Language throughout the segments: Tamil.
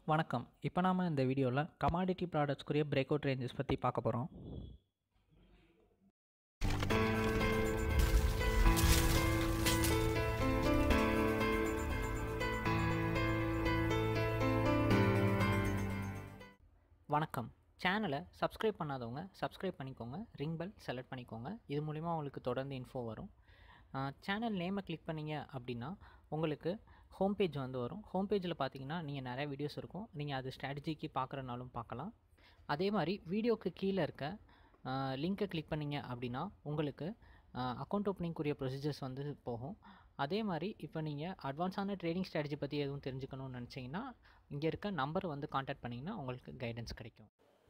வணக்கம் இப்போ நாம் இந்த வீடியோவில் கமாடிட்டி ப்ராடக்ட்ஸ்க்குரிய பிரேக் அவுட் ரேஞ்சஸ் பற்றி பார்க்க போகிறோம் வணக்கம் சேனலை சப்ஸ்கிரைப் பண்ணாதவங்க சப்ஸ்கிரைப் பண்ணிக்கோங்க ரிங் பெல் செலக்ட் பண்ணிக்கோங்க இது மூலிமா உங்களுக்கு தொடர்ந்து இன்ஃபோ வரும் சேனல் நேமை கிளிக் பண்ணீங்க அப்படின்னா உங்களுக்கு ஹோம் பேஜ் வந்து வரும் ஹோம் பேஜில் பார்த்தீங்கன்னா நீங்கள் நிறைய வீடியோஸ் இருக்கும் நீங்கள் அது ஸ்ட்ராட்டஜிக்கு பார்க்குறனாலும் பார்க்கலாம் அதே மாதிரி வீடியோக்கு கீழே இருக்க லிங்க்கை கிளிக் பண்ணீங்க அப்படின்னா உங்களுக்கு அக்கௌண்ட் ஓப்பனிங்குரிய ப்ரொசீஜர்ஸ் வந்து போகும் அதே மாதிரி இப்போ நீங்கள் அட்வான்ஸான ட்ரேடிங் ஸ்ட்ராட்டஜி பற்றி எதுவும் தெரிஞ்சுக்கணும்னு நினச்சிங்கன்னா இங்கே இருக்க நம்பர் வந்து காண்டாக்ட் பண்ணிங்கன்னா உங்களுக்கு கைடன்ஸ் கிடைக்கும்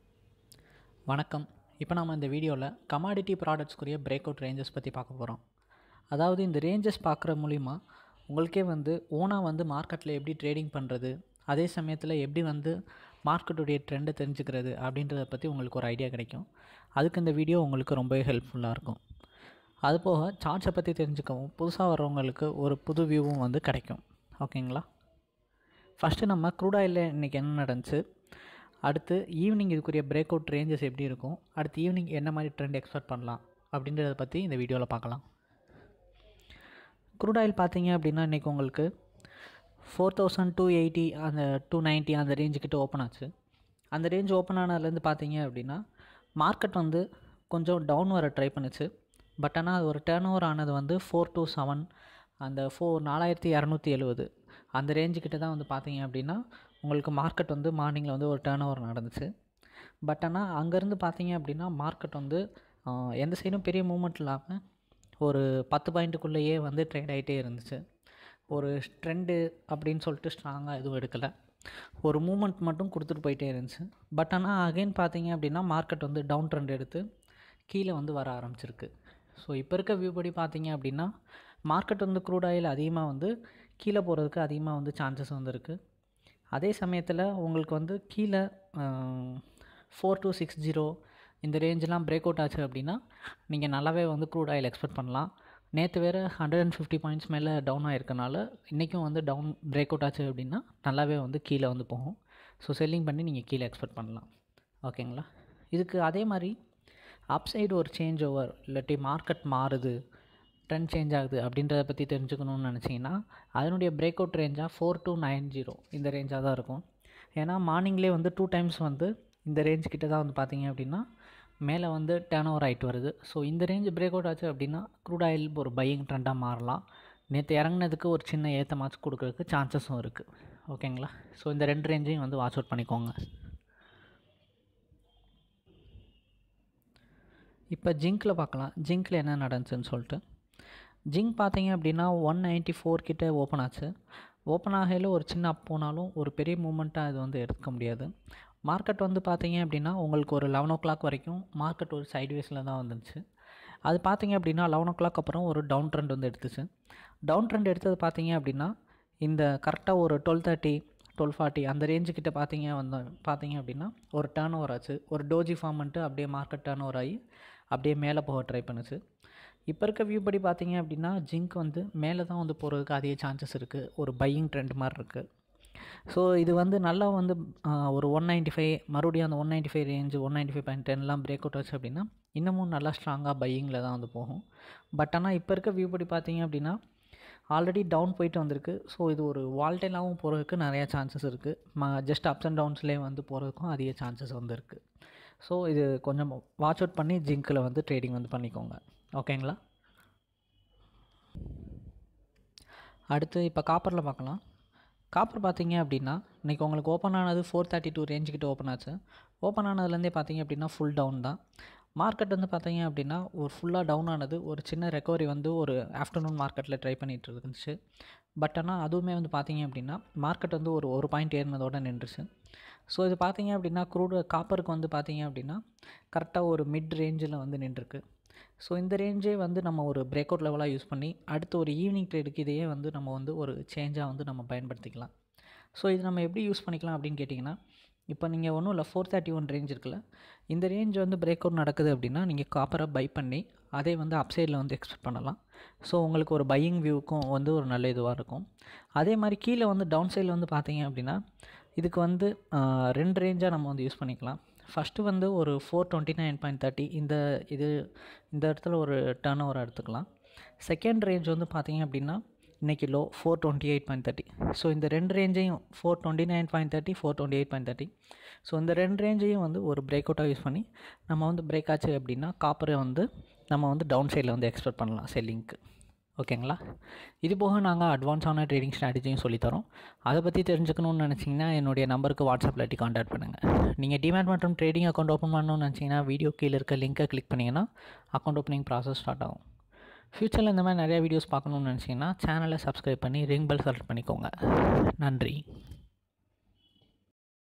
வணக்கம் இப்போ நம்ம இந்த வீடியோவில் கமாடிட்டி ப்ராடக்ட்ஸ்க்குரிய பிரேக் அவுட் ரேஞ்சஸ் பற்றி பார்க்க போகிறோம் அதாவது இந்த ரேஞ்சஸ் பார்க்குற மூலிமா உங்களுக்கே வந்து ஓனாக வந்து மார்க்கெட்டில் எப்படி ட்ரேடிங் பண்ணுறது அதே சமயத்தில் எப்படி வந்து மார்க்கெட்டுடைய ட்ரெண்டை தெரிஞ்சுக்கிறது அப்படின்றத பற்றி உங்களுக்கு ஒரு ஐடியா கிடைக்கும் அதுக்கு இந்த வீடியோ உங்களுக்கு ரொம்பவே ஹெல்ப்ஃபுல்லாக இருக்கும் அதுபோக சார்ட்ஸை பற்றி தெரிஞ்சுக்கவும் புதுசாக வர்றவங்களுக்கு ஒரு புது வியூவும் வந்து கிடைக்கும் ஓகேங்களா ஃபஸ்ட்டு நம்ம க்ரூட் ஆயிலில் இன்றைக்கி என்ன நடந்துச்சு அடுத்து ஈவினிங் இதுக்குரிய பிரேக் அவுட் ரேஞ்சஸ் எப்படி இருக்கும் அடுத்து ஈவினிங் என்ன மாதிரி ட்ரெண்ட் எக்ஸ்பெக்ட் பண்ணலாம் அப்படின்றத பற்றி இந்த வீடியோவில் பார்க்கலாம் க்ரூட் ஆயில் பார்த்தீங்க அப்படின்னா இன்றைக்கி உங்களுக்கு ஃபோர் தௌசண்ட் டூ எயிட்டி அந்த டூ நைன்ட்டி அந்த ரேஞ்சுக்கிட்ட ஓப்பன் ஆச்சு அந்த ரேஞ்ச் ஓப்பன் ஆனதுலேருந்து பார்த்தீங்க அப்படின்னா மார்க்கெட் வந்து கொஞ்சம் டவுன் வர ட்ரை பண்ணுச்சு பட் ஆனால் அது ஒரு டேர்ன் ஓவர் ஆனது வந்து ஃபோர் டூ செவன் அந்த ஃபோர் நாலாயிரத்தி இரநூத்தி எழுபது அந்த ரேஞ்சுக்கிட்ட தான் வந்து பார்த்தீங்க அப்படின்னா உங்களுக்கு மார்க்கெட் வந்து மார்னிங்கில் வந்து ஒரு டேர்ன் ஓவர் நடந்துச்சு பட் ஆனால் அங்கேருந்து பார்த்தீங்க அப்படின்னா மார்க்கெட் வந்து எந்த சைடும் பெரிய மூமெண்ட் இல்லாமல் ஒரு பத்து பாயிண்ட்டுக்குள்ளேயே வந்து ட்ரேட் ஆகிட்டே இருந்துச்சு ஒரு ட்ரெண்டு அப்படின்னு சொல்லிட்டு ஸ்ட்ராங்காக எதுவும் எடுக்கலை ஒரு மூமெண்ட் மட்டும் கொடுத்துட்டு போயிட்டே இருந்துச்சு பட் ஆனால் அகைன் பார்த்தீங்க அப்படின்னா மார்க்கெட் வந்து டவுன் ட்ரெண்ட் எடுத்து கீழே வந்து வர ஆரம்பிச்சிருக்கு ஸோ இப்போ இருக்க வியூ படி பார்த்தீங்க அப்படின்னா மார்க்கெட் வந்து க்ரூட் ஆயில் அதிகமாக வந்து கீழே போகிறதுக்கு அதிகமாக வந்து சான்சஸ் வந்து இருக்குது அதே சமயத்தில் உங்களுக்கு வந்து கீழே ஃபோர் டூ சிக்ஸ் ஜீரோ இந்த ரேஞ்செலாம் பிரேக் அவுட் ஆச்சு அப்படின்னா நீங்கள் நல்லாவே வந்து க்ரூட் ஆயில் எக்ஸ்பெக்ட் பண்ணலாம் நேற்று வேறு ஹண்ட்ரட் அண்ட் ஃபிஃப்டி பாயிண்ட்ஸ் மேலே டவுன் ஆகிருக்கனால இன்றைக்கும் வந்து டவுன் பிரேக் அவுட் ஆச்சு அப்படின்னா நல்லாவே வந்து கீழே வந்து போகும் ஸோ செல்லிங் பண்ணி நீங்கள் கீழே எக்ஸ்பெக்ட் பண்ணலாம் ஓகேங்களா இதுக்கு அதே மாதிரி அப்சைடு ஒரு சேஞ்ச் ஓவர் இல்லாட்டி மார்க்கெட் மாறுது ட்ரெண்ட் சேஞ்ச் ஆகுது அப்படின்றத பற்றி தெரிஞ்சுக்கணும்னு நினச்சிங்கன்னா அதனுடைய பிரேக் அவுட் ரேஞ்சாக ஃபோர் டூ நைன் ஜீரோ இந்த ரேஞ்சாக தான் இருக்கும் ஏன்னா மார்னிங்லேயே வந்து டூ டைம்ஸ் வந்து இந்த ரேஞ்ச் கிட்ட தான் வந்து பார்த்தீங்க அப்படின்னா மேலே வந்து டேர்ன் ஓவர் ஆகிட்டு வருது ஸோ இந்த ரேஞ்ச் பிரேக் அவுட் ஆச்சு அப்படின்னா க்ரூட் ஆயில் ஒரு பையிங் ட்ரெண்டாக மாறலாம் நேற்று இறங்கினதுக்கு ஒரு சின்ன ஏற்றமாச்சு கொடுக்கறதுக்கு சான்சஸும் இருக்குது ஓகேங்களா ஸோ இந்த ரெண்டு ரேஞ்சையும் வந்து வாட்ச் அவுட் பண்ணிக்கோங்க இப்போ ஜிங்க்கில் பார்க்கலாம் ஜிங்க்கில் என்ன நடந்துச்சுன்னு சொல்லிட்டு ஜிங்க் பார்த்தீங்க அப்படின்னா ஒன் நைன்ட்டி ஃபோர் கிட்டே ஓப்பன் ஆச்சு ஓப்பன் ஆகையில் ஒரு சின்ன அப் போனாலும் ஒரு பெரிய மூமெண்ட்டாக இது வந்து எடுக்க முடியாது மார்க்கெட் வந்து பார்த்தீங்க அப்படின்னா உங்களுக்கு ஒரு லெவன் ஓ கிளாக் வரைக்கும் மார்க்கெட் ஒரு சைட்வேஸில் தான் வந்துச்சு அது பார்த்தீங்க அப்படின்னா லெவன் ஓ கிளாக் அப்புறம் ஒரு டவுன் ட்ரெண்ட் வந்து எடுத்துச்சு டவுன் ட்ரெண்ட் எடுத்தது பார்த்தீங்க அப்படின்னா இந்த கரெக்டாக ஒரு டுவெல் தேர்ட்டி டுவெல் ஃபார்ட்டி அந்த ரேஞ்சுக்கிட்ட பார்த்தீங்க வந்த பார்த்தீங்க அப்படின்னா ஒரு டேர்ன் ஓவர் ஆச்சு ஒரு டோஜி ஃபார்ம் பண்ணிட்டு அப்படியே மார்க்கெட் டேர்ன் ஓவர் ஆகி அப்படியே மேலே போக ட்ரை பண்ணுச்சு இப்போ இருக்க வியூ படி பார்த்தீங்க அப்படின்னா ஜிங்க் வந்து மேலே தான் வந்து போகிறதுக்கு அதிக சான்சஸ் இருக்குது ஒரு பையிங் ட்ரெண்ட் மாதிரி இருக்குது ஸோ இது வந்து நல்லா வந்து ஒரு ஒன் நைன்ட்டி ஃபைவ் மறுபடியும் அந்த one ninety five range one ninety five point டென்லாம் பிரேக் அவுட் ஆச்சு அப்படின்னா இன்னமும் நல்லா ஸ்ட்ராங்காக பையிங்கில் தான் வந்து போகும் பட் ஆனால் இப்போ இருக்க வியூ படி பார்த்தீங்க அப்படின்னா ஆல்ரெடி டவுன் போயிட்டு வந்திருக்கு ஸோ இது ஒரு வால்டைலாகவும் போகிறதுக்கு நிறையா சான்சஸ் இருக்குது ம ஜஸ்ட் அப்ஸ் அண்ட் டவுன்ஸ்லேயே வந்து போகிறதுக்கும் அதிக சான்சஸ் வந்து இருக்குது ஸோ இது கொஞ்சம் வாட்ச் அவுட் பண்ணி ஜிங்க்கில் வந்து ட்ரேடிங் வந்து பண்ணிக்கோங்க ஓகேங்களா அடுத்து இப்போ காப்பரில் பார்க்கலாம் காப்பர் பார்த்தீங்க அப்படின்னா இன்றைக்கி உங்களுக்கு ஓப்பன் ஆனது ஃபோர் தேர்ட்டி டூ ரேஞ்சுக்கிட்ட ஓப்பன் ஆச்சு ஓப்பன் ஆனதுலேருந்தே பார்த்தீங்க அப்படின்னா ஃபுல் டவுன் தான் மார்க்கெட் வந்து பார்த்தீங்க அப்படின்னா ஒரு ஃபுல்லாக டவுன் ஆனது ஒரு சின்ன ரெக்கவரி வந்து ஒரு ஆஃப்டர்நூன் மார்க்கெட்டில் ட்ரை பண்ணிகிட்டு இருந்துச்சு பட் ஆனால் அதுவுமே வந்து பார்த்தீங்க அப்படின்னா மார்க்கெட் வந்து ஒரு ஒரு பாயிண்ட் ஏறினதோட நின்றுச்சு ஸோ இது பார்த்தீங்க அப்படின்னா க்ரூடு காப்பருக்கு வந்து பார்த்தீங்க அப்படின்னா கரெக்டாக ஒரு மிட் ரேஞ்சில் வந்து நின்றுருக்கு ஸோ இந்த ரேஞ்சே வந்து நம்ம ஒரு பிரேக் அவுட் லெவலாக யூஸ் பண்ணி அடுத்து ஒரு ஈவினிங் ட்ரேடுக்கு இதையே வந்து நம்ம வந்து ஒரு சேஞ்சாக வந்து நம்ம பயன்படுத்திக்கலாம் ஸோ இது நம்ம எப்படி யூஸ் பண்ணிக்கலாம் அப்படின்னு கேட்டிங்கன்னா இப்போ நீங்கள் ஒன்றும் இல்லை ஃபோர் தேர்ட்டி ஒன் ரேஞ்ச் இருக்குல்ல இந்த ரேஞ்ச் வந்து பிரேக் அவுட் நடக்குது அப்படின்னா நீங்கள் காப்பரை பை பண்ணி அதே வந்து அப்சைடில் வந்து எக்ஸ்பெக்ட் பண்ணலாம் ஸோ உங்களுக்கு ஒரு பையிங் வியூக்கும் வந்து ஒரு நல்ல இதுவாக இருக்கும் அதே மாதிரி கீழே வந்து டவுன் சைடில் வந்து பார்த்தீங்க அப்படின்னா இதுக்கு வந்து ஆஹ், ரெண்டு ரேஞ்சாக நம்ம வந்து யூஸ் பண்ணிக்கலாம் ஃபஸ்ட்டு வந்து ஒரு four twenty nine point thirty இந்த இது இந்த இடத்துல ஒரு டர்ன் ஓவர் எடுத்துக்கலாம் செகண்ட் ரேஞ்ச் வந்து பார்த்தீங்க அப்படின்னா இன்றைக்கி low four twenty eight point thirty so இந்த ரெண்டு ரேஞ்சையும் four twenty nine point thirty four twenty eight point thirty so இந்த ரெண்டு ரேஞ்சையும் வந்து ஒரு பிரேக் அவுட்டாக யூஸ் பண்ணி நம்ம வந்து பிரேக் ஆச்சு அப்படின்னா காப்பரை வந்து நம்ம வந்து டவுன் சைடில் வந்து எக்ஸ்பெக்ட் பண்ணலாம் செல்லிங்க்கு ஓகேங்களா இது போக நாங்கள் அட்வான்ஸான ட்ரேடிங் ஸ்ட்ராட்டஜியும் சொல்லித்தரோம் அதை பற்றி தெரிஞ்சுக்கணும்னு நினச்சிங்கன்னா என்னுடைய நம்பருக்கு வாட்ஸ்அப்பில் இல்லாட்டி காண்டாக்ட் பண்ணுங்கள் நீங்கள் டிமேட் மற்றும் ட்ரேடிங் அக்கௌண்ட் ஓப்பன் பண்ணணும்னு நினச்சிங்கன்னா வீடியோ கீழே இருக்க லிங்கை கிளிக் பண்ணிங்கன்னா அக்கௌண்ட் ஓப்பனிங் ப்ராசஸ் ஸ்டார்ட் ஆகும் ஃப்யூச்சரில் இந்த மாதிரி நிறையா வீடியோஸ் பார்க்கணுன்னு நினச்சிங்கன்னா சேனலை சப்ஸ்கிரைப் பண்ணி ரிங் பெல் செலக்ட் பண்ணிக்கோங்க நன்றி